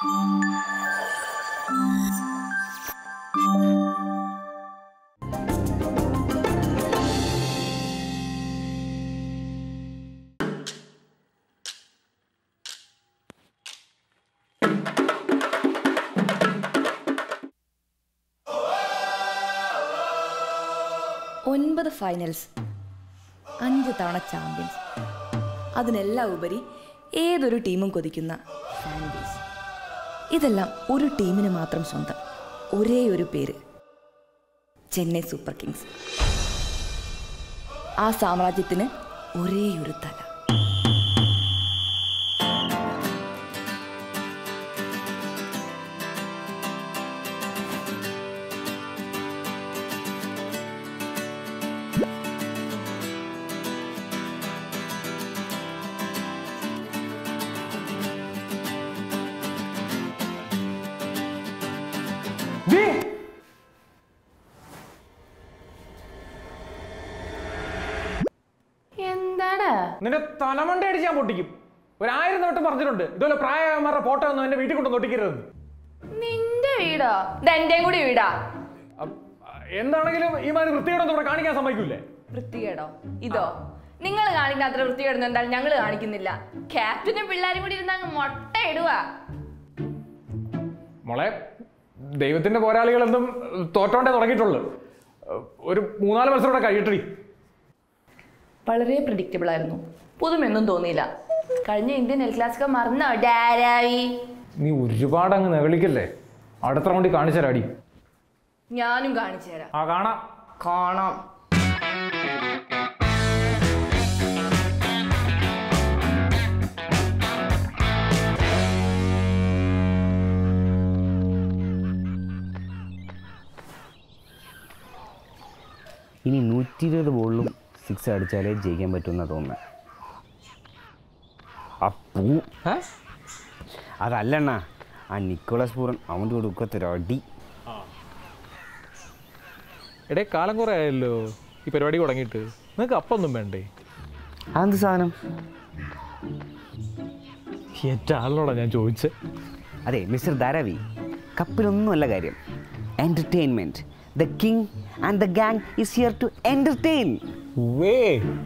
ഒൻപത് ഫൈനൽസ് അഞ്ച് തവണ ചാമ്പ്യൻസ് അതിനെല്ലാം ഉപരി ഏതൊരു ടീമും കൊതിക്കുന്ന ഫാൻ ബേസ് ഇതെല്ലാം ഒരു ടീമിന് മാത്രം സ്വന്തം ഒരേ ഒരു പേര് ചെന്നൈ സൂപ്പർ കിങ്സ് ആ സാമ്രാജ്യത്തിന് ഒരേ ഒരു തല എന്താടാ നിന്റെ തലമണ്ട അടിച്ച് ഞാൻ പൊട്ടിക്കും ഒരായിരം നോട്ട് പറഞ്ഞിട്ടുണ്ട് ഇതുപോലെ പ്രായമാരുടെ ഫോട്ടോ ഒന്നും എന്റെ വീട്ടിൽ കൊണ്ട് ഒട്ടിക്കരുത് നിന്റെ വീടോ ഇത് എന്റെയും കൂടി വീടാ എന്താണെങ്കിലും ഈ മാതിരി വൃത്തിയോടൊന്നും ഇവിടെ കാണിക്കാൻ സമ്മതിക്കൂലേ വൃത്തികേടോ ഇതോ നിങ്ങൾ കാണിക്കുന്ന അത്ര വൃത്തികേടുന്ന എന്തായാലും ഞങ്ങൾ കാണിക്കുന്നില്ല ക്യാപ്റ്റനും പിള്ളേരും കൂടി ഇരുന്ന് അങ്ങ് മുട്ട ഇടുവാ മോളെ ദൈവത്തിന്റെ പോരാളികൾ എന്തും തോറ്റോണ്ടേ തുടങ്ങിയിട്ടുള്ളു ഒരു മൂന്നാല് മത്സരം കൂടെ കഴിയട്ടടി വളരെ പ്രഡിക്റ്റബിൾ ആയിരുന്നു പുതുമയൊന്നും തോന്നിയില്ല കഴിഞ്ഞ ഇന്ത്യൻ എൽ ക്ലാസിക്കോ മറന്നോ ഡാരാവി നീ ഒരുപാട് അങ്ങ് നെകളിക്കല്ലേ അടുത്ത റൗണ്ടിൽ കാണിച്ചു തരാടി ഞാനും കാണിച്ചു തരാം ആ കാണാം കാണാം ഇനി നൂറ്റി ഇരുപത് ബോളിലും സിക്സ് അടിച്ചാലേ ജയിക്കാൻ പറ്റുമെന്നാണ് തോന്നുന്നത് ആ പൂ അതല്ലണ്ണ ആ നിക്കോളസ് പൂറൻ അവൻ്റെ കൊടുക്കത്തൊരു അടി എടേ കാലം കുറെ ആയല്ലോ ഈ പരിപാടി തുടങ്ങിയിട്ട് നിങ്ങൾക്ക് അപ്പൊന്നും വേണ്ടേ അതെന്ത് സാധനം ഏറ്റാളിനോടാ ഞാൻ ചോദിച്ചത് അതെ മിസ്റ്റർ ധാരാവി കപ്പിലൊന്നുമല്ല കാര്യം entertainment the king and the gang is here to entertain വേ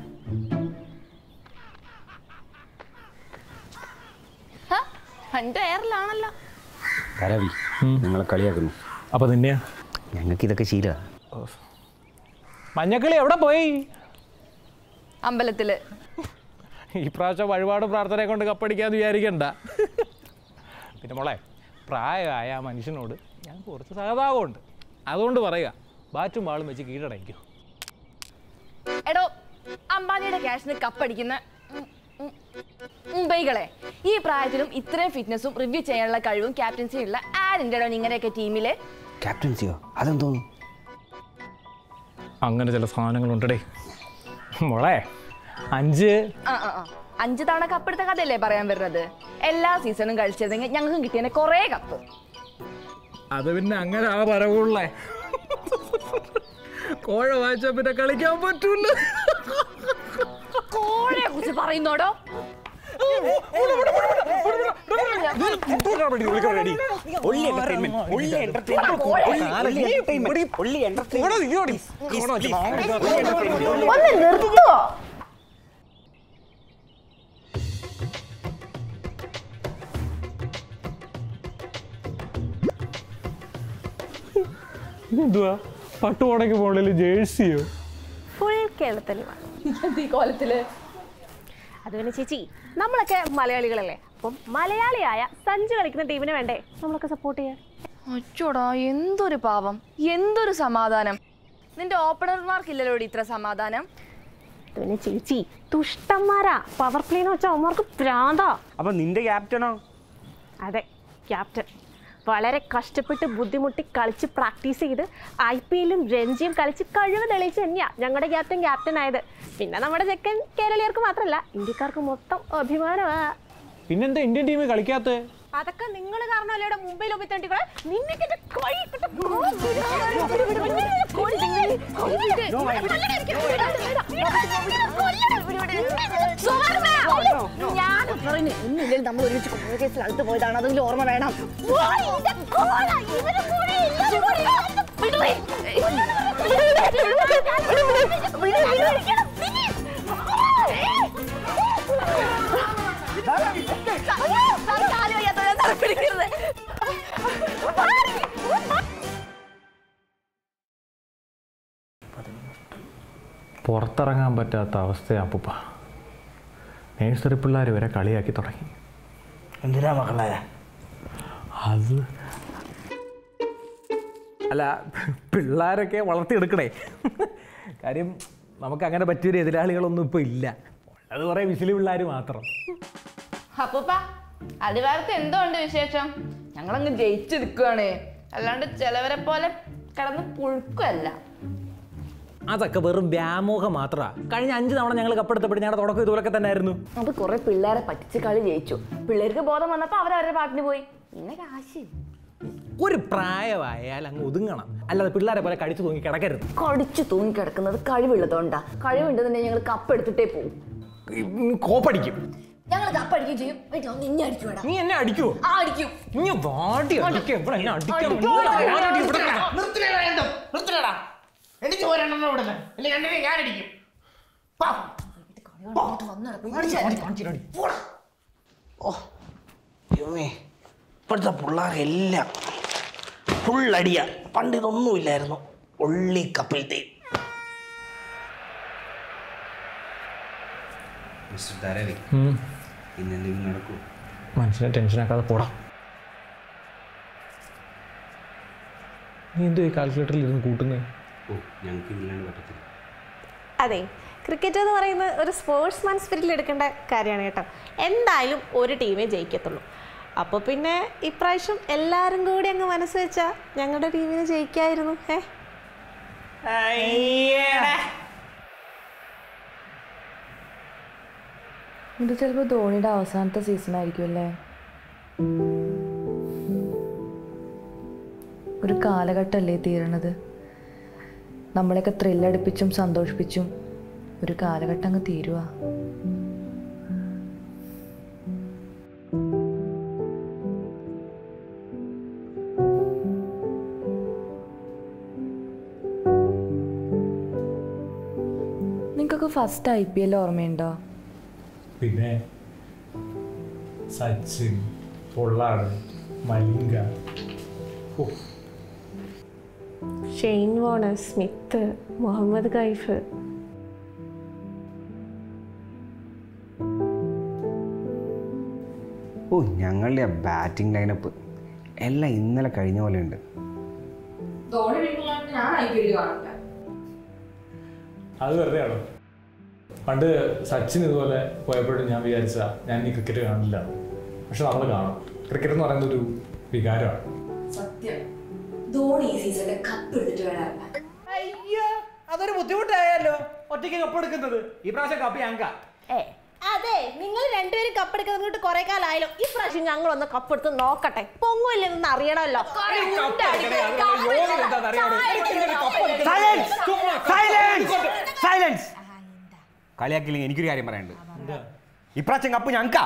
എന്റെ എയറിലാണല്ലോ ധാരാവി നിങ്ങളെ കളിയാക്കുന്നു അപ്പൊ നിന്നെയാ ഞങ്ങൾക്ക് ഇതൊക്കെ ശീലമാണ് മഞ്ഞക്കിളി എവിടെ പോയി അമ്പലത്തില് ഈ പ്രാവശ്യം വഴിപാട് പ്രാർത്ഥനയെ കൊണ്ട് കപ്പടിക്കാന്ന് വിചാരിക്കണ്ട പിന്നെ മോളെ പ്രായമായ ആ മനുഷ്യനോട് ഞാൻ കുറച്ച് സഹതാപമുണ്ട് അതുകൊണ്ട് പറയുക ബാറ്റും ബാളും വെച്ച് കീഴടങ്ങിക്കോ എടോ അംബാനിയുടെ ക്യാഷിന് കപ്പടിക്കുന്ന ഉം, ഉം, മുംബൈകളെ ഈ പ്രായത്തിലും ഇത്രയും ഫിറ്റ്നസും റിവ്യൂ ചെയ്യാനുള്ള കഴിവും ക്യാപ്റ്റൻസിയും ഉള്ള ആരുണ്ടോ ഇങ്ങനെയൊക്കെ ടീമില് ക്യാപ്റ്റൻസിയോ അതെന്തോന്നു അങ്ങനെ ചില സാധനങ്ങളുണ്ടടേ മോളെ അഞ്ച് ആ ആ ആ. അഞ്ച് തവണ കപ്പെടുത്ത കഥയല്ലേ പറയാൻ വരുന്നത് എല്ലാ സീസണും കളിച്ചിരുന്നെങ്കിൽ ഞങ്ങൾക്കും കിട്ടിയ കുറേ കപ്പ് അത് പിന്നെ അങ്ങനെ ആ പറവുള്ളേ കോഴ വായിച്ച പിന്നെ കളിക്കാൻ പറ്റൂല കോഴയെ കുറിച്ച് പറയുന്നോടോ ഒന്ന് നിർത്തുവോ എന്തുവാ പട്ടുപോടയ്ക്ക് പോകണല്ലോ ജേഴ്സിയോ ഫുൾ കേരളത്തിൽ ഈ കോലത്തില് അത് പിന്നെ ചേച്ചി നമ്മളൊക്കെ മലയാളികളല്ലേ അപ്പം മലയാളിയായ സഞ്ജു കളിക്കുന്ന ടീമിന് വേണ്ടേ നമ്മളൊക്കെ സപ്പോർട്ട് ചെയ്യാൻ അച്ചോടാ എന്തൊരു പാവം എന്തൊരു സമാധാനം നിന്റെ ഓപ്പണർമാർക്കില്ലല്ലോ ഇത്ര സമാധാനം അത് പിന്നെ ചേച്ചി തുഷ്ടന്മാരാ പവർ പ്ലേ എന്ന് വെച്ചാൽ അവന്മാർക്ക് പ്രാന്താ അപ്പം നിന്റെ ക്യാപ്റ്റനോ അതെ ക്യാപ്റ്റൻ വളരെ കഷ്ടപ്പെട്ട് ബുദ്ധിമുട്ടി കളിച്ച് പ്രാക്ടീസ് ചെയ്ത് ഐ പി എല്ലും രഞ്ജിയും കളിച്ച് കഴിവ് തെളിയിച്ച് തന്നെയാ ഞങ്ങളുടെ ക്യാപ്റ്റൻ ക്യാപ്റ്റൻ ആയത് പിന്നെ നമ്മുടെ ചെക്കൻ കേരളീയർക്ക് മാത്രമല്ല ഇന്ത്യക്കാർക്ക് മൊത്തം അഭിമാനമാ പിന്നെന്താ ഇന്ത്യൻ ടീം കളിക്കാത്ത അതൊക്കെ നിങ്ങൾ കാരണമല്ലേ ഇവിടെ മുംബൈയിൽ ഒപ്പിത്തണ്ടികളെ നിന്നെ കിട്ടി കൊഴി കിട്ടി കൊ- വിട്, വിട്, വിട്, വിട്, നിന്നെ കൊല്ലും. കൊല്ലിട്ട്. കൊല്ലണം എനിക്ക്. കൊല്ലണം. സുവർണ്ണ. ഞാൻ പറഞ്ഞു ഒന്നുമില്ലെങ്കിൽ നമ്മൾ ഒരുമിച്ച് കോഴ കേസിൽ അടുത്ത് പോയതാണ് അതെങ്കിലും ഓർമ്മ വേണം ഓടി, ഇത് കോല. ഇവര് കൂടി എല്ലാവരും കൂടി. വിടുവേ. വിളിക്കണം. Please. പുറത്തിറങ്ങാൻ പറ്റാത്ത അവസ്ഥയാണ് അപ്പൂപ്പ നേഴ്സറി പിള്ളേർ വരെ കളിയാക്കി തുടങ്ങി എന്തിനാ മക്കളെ അത് അല്ല പിള്ളേരൊക്കെ വളർത്തിയെടുക്കണേ കാര്യം നമുക്ക് അങ്ങനെ പറ്റിയൊരു എതിരാളികളൊന്നും ഇപ്പോൾ ഇല്ല അത് കുറേ വിസിലി പിള്ളേർ മാത്രം അപ്പൂപ്പ അടിവാരത്ത് എന്തോ ഉണ്ട് വിശേഷം ഞങ്ങളങ്ങ് ജയിച്ചു നിൽക്കുകയാണ് അല്ലാണ്ട് ചിലവരെ പോലെ കിടന്ന് പുഴുക്കല്ല അതൊക്കെ വെറും വ്യാമോഹം മാത്രമാണ് കഴിഞ്ഞ അഞ്ച് തവണ ഞങ്ങൾ കപ്പെടുത്തപ്പെട്ട് ഞങ്ങളുടെ തുടക്കം ഇതുപോലൊക്കെ തന്നെ ആയിരുന്നു അത് കുറെ പിള്ളേരെ പറ്റിച്ച് കളി ജയിച്ചു പിള്ളേർക്ക് ബോധം വന്നപ്പോ അവരവരുടെ പാട്ടിന് പോയി പിന്നെ കാശ് ഒരു പ്രായമായാൽ അങ്ങ് ഒതുങ്ങണം അല്ലാതെ പിള്ളേരെ പോലെ കടിച്ചു തൂങ്ങി കിടക്കരുത് കടിച്ചു തൂങ്ങി കിടക്കുന്നത് കഴിവുള്ളതുകൊണ്ടാ കഴിവുണ്ടെന്നുണ്ടെങ്കിൽ ഞങ്ങൾ കപ്പ് എടുത്തിട്ടേ പോകും ഉം, കോപ്പടിക്കും ഞങ്ങൾ കപ്പ് അടിക്കുകയും ചെയ്യും വീട്ടിൽ വന്ന് ഇന്നെ അടിക്കും വേണം നീ എന്നെ അടിക്കുവോ ആ അടിക്കും നീ വാടി അടിക്കാം ഇവിടെ എന്നെ അടിക്കാൻ അടിക്കോ, ഞാൻ അടി ഇവിടെ കിടക്കാം. നിർത്തില്ലടാ രണ്ടും നിർത്തില്ലടാ എനിക്ക് പോരാണെന്ന് വിടുന്നത് ഇല്ല രണ്ടിനെ ഞാൻ അടിക്കും പാ. പോടാ. ഓ ദൈവമേ ഇപ്പോഴത്തെ പിള്ളേരെല്ലാം ഫുൾ അടിയ പണ്ട് ഇതൊന്നുമില്ലായിരുന്നു ഒള്ളി കപ്പിൾത്തെ മിസ്റ്റർ ധാരാവി ഉം. ഇന്ന് എന്തെങ്കിലും നടക്കൂ മനുഷ്യനെ ടെൻഷനാക്കാതെ പോടാ നീ എന്തോ ഈ കാൽക്കുലേറ്ററിൽ ഇരുന്ന് കൂട്ടുന്നേ ഓ ഞങ്ങൾക്ക് ഇല്ലാണ്ട് പറ്റത്തില്ല അതെ ക്രിക്കറ്റ് എന്ന് പറയുന്നത് ഒരു സ്പോർട്സ് മാൻ സ്പിരിറ്റിൽ എടുക്കേണ്ട കാര്യമാണ് കേട്ടോ എന്തായാലും ഒരു ടീമേ ജയിക്കത്തുള്ളൂ അപ്പോൾ പിന്നെ ഇപ്രാവശ്യം എല്ലാവരും കൂടി അങ്ങ് മനസ്സ് വെച്ചാൽ ഞങ്ങളുടെ ടീമിന് ജയിക്കായിരുന്നു ഏ ഇത് ചിലപ്പോൾ ധോണിയുടെ അവസാനത്തെ സീസൺ ആയിരിക്കും അല്ലേ ഒരു കാലഘട്ടമല്ലേ തീരണത് നമ്മളെയൊക്കെ ത്രില്ലടിപ്പിച്ചും സന്തോഷിപ്പിച്ചും ഒരു കാലഘട്ടം അങ്ങ് തീരുവാ നിങ്ങൾക്കൊക്കെ ഫസ്റ്റ് ഐ പി എൽ ഓർമ്മയുണ്ടോ പിന്നെ Sachin Pollard Malinga Shane Warner Smith Mohammad Kaif ഓ ഞങ്ങളുടെ ആ ബാറ്റിംഗ് ലൈനപ്പ് എല്ലാം ഇന്നലെ കഴിഞ്ഞ പോലെ ഉണ്ട് അത് വെറുതെ ആണോ പണ്ട് സച്ചിൻ ഇതുപോലെ പോയപ്പോഴും ഞാൻ വിചാരിച്ച ഞാൻ ഈ ക്രിക്കറ്റ് കാണില്ല പക്ഷെ നമ്മൾ കാണും ക്രിക്കറ്റ് എന്ന് പറയുന്നത് ഒരു വികാരമാണ് സത്യം ധോണി ഈ സീസണിലെ കപ്പ് എടുത്തിട്ട് വേണം അയ്യോ അതൊരു ബുദ്ധിമുട്ടായാലോ ഒറ്റയ്ക്ക് കപ്പ് എടുക്കുന്നത് ഈ പ്രാവശ്യം കപ്പ് ഞങ്ക ഏ അതെ നിങ്ങൾ രണ്ടുപേരും കപ്പെടുക്കുന്നത് കുറെ കാലമായാലോ ഈ പ്രാവശ്യം ഞങ്ങൾ ഒന്ന് കപ്പെടുത്ത് നോക്കട്ടെ പൊങ്ങുമില്ലെന്ന് അറിയണമല്ലോ സൈലൻസ് കളിയാക്കില്ലെങ്കിൽ എനിക്കൊരു കാര്യം പറയാനുണ്ട് ഇപ്രാവശ്യം കപ്പ് ഞങ്ങക്കാ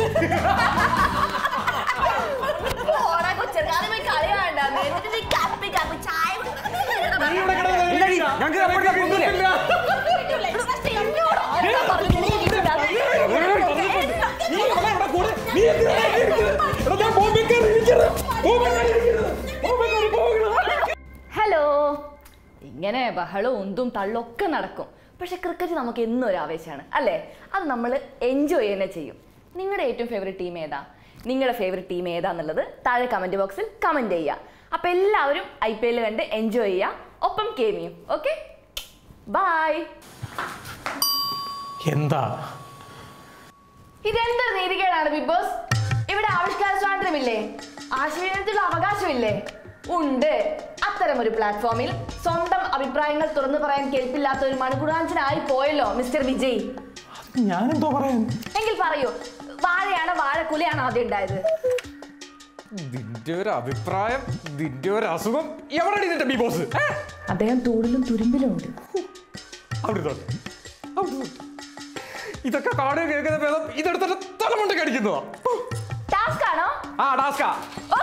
ഞങ്ങൾക്ക് കപ്പെടുക്കാൻ പോകുന്നില്ലേ ഹലോ ഇങ്ങനെ ബഹളവും ഉന്തും തള്ളും ഒക്കെ നടക്കും പക്ഷെ ക്രിക്കറ്റ് നമുക്ക് എന്നും ഒരു ആവേശമാണ് അല്ലേ അത് നമ്മൾ എൻജോയ് തന്നെ ചെയ്യും നിങ്ങളുടെ ഏറ്റവും ഫേവറേറ്റ് ടീം ഏതാ നിങ്ങളുടെ ഫേവറേറ്റ് ടീം ഏതാന്നുള്ളത് താഴെ കമൻറ്റ് ബോക്സിൽ കമൻറ്റ് ചെയ്യുക അപ്പോൾ എല്ലാവരും ഐ പി എൽ കണ്ട് എൻജോയ് ചെയ്യുക ഒപ്പം കേമിയും ഓക്കെ ബായ് എന്താ ഇതെന്തൊരു നീതികേടാണ് ബിഗ് ബോസ് ഇവിടെ ആവിഷ്കാര സ്വാതന്ത്ര്യമില്ലേ ആശയത്തിനുള്ള അവകാശമില്ലേ ഉണ്ട് അത്തരം ഒരു പ്ലാറ്റ്ഫോമിൽ സ്വന്തം അഭിപ്രായങ്ങൾ തുറന്നു പറയാൻ കേൾപ്പില്ലാത്ത ഒരു മണിക്കൂറാഞ്ചനായി പോയല്ലോ മിസ്റ്റർ വിജയ് ഞാനെന്തോ പറയാൻ എങ്കിൽ പറയൂ വാഴയാണ് വാഴക്കുലയാണ് ആദ്യം ഉണ്ടായത് നിന്റെ ഒരു അഭിപ്രായം നിന്റെ ഒരു അസുഖം എവിടെയാണ് നിന്റെ ബി ബോസ് അദ്ദേഹം തൂടിലും തുരുമ്പിലും ഉണ്ട് അവിടെ ഇരുന്നോട്ടെ. അവിടെ ഇരുന്നോട്ടെ. ഇതൊക്കെ കാണുക കേൾക്കുന്ന ഭേദം ഇതെടുത്തിട്ട് തലമുണ്ട കടിക്കുന്നതാ ടാസ്ക് ആണോ ആ ടാസ്കാ